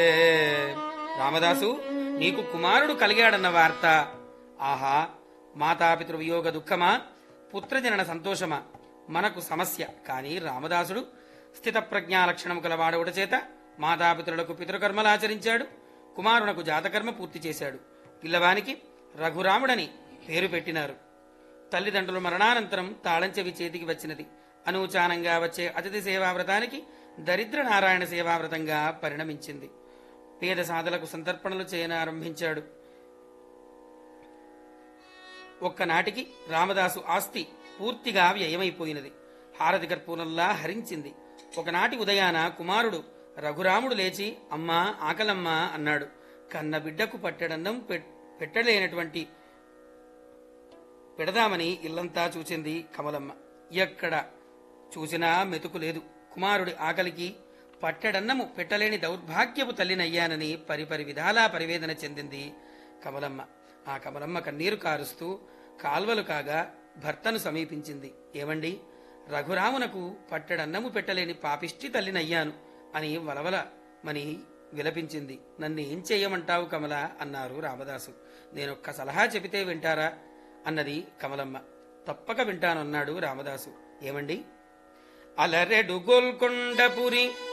రామదాసు నీకు కుమారుడు కలిగాడన్న వార్త ఆహా మాతాపితృ వియోగ దుఃఖమా పుత్రజనన సంతోషమా మనకు సమస్య కాని రామదాసుడు స్థితప్రజ్ఞా లక్షణము కలవాడవుట చేత మాతాపితృలకు పితృకర్మలాచరించాడు కుమారునకు జాతకర్మ పూర్తి చేశాడు పిల్లవానికి రఘురాముడని పేరు పెట్టినారు తల్లిదండ్రుల మరణానంతరం తాళంచెవి చేతికి వచ్చినది అనూచానంగా వచ్చే అతిథి సేవావ్రతానికి దరిద్ర నారాయణ సేవావ్రతంగా పరిణమించింది పేద సాధలకు సంతర్పణలు చేయనారంభించాడు ఒక్కనాటికి రామదాసు ఆస్తి పూర్తిగా వ్యయమైపోయినది హారతి కర్పూరంలా హరించింది ఒకనాటి ఉదయాన కుమారుడు రఘురాముడు లేచి అమ్మా ఆకలమ్మా అన్నాడు కన్న బిడ్డకు పట్టెడన్నం పెట్- పెట్టలేనటువంటి పెడదామని ఇల్లంతా చూచింది కమలమ్మ ఎక్కడ చూసినా మెతుకు లేదు కుమారుడి ఆకలికి పట్టెడన్నము పెట్టలేని దౌర్భాగ్యపు తల్లినయ్యానని పరిపరి విధాలా పరివేదన చెందింది కమలమ్మ ఆ కమలమ్మ కన్నీరు కారుస్తూ కాల్వలు కాగా భర్తను సమీపించింది ఏమండి రఘురామునకు పట్టెడన్నము పెట్టలేని పాపిష్టి తల్లినయ్యాను అని వలవల మని విలపించింది నన్ను ఏం చెయ్యమంటావు కమల అన్నారు రామదాసు నేనొక్క సలహా చెబితే వింటారా అన్నది కమలమ్మ తప్పక వింటానన్నాడు రామదాసు ఏమండి అలరెడు గోల్కొండపురి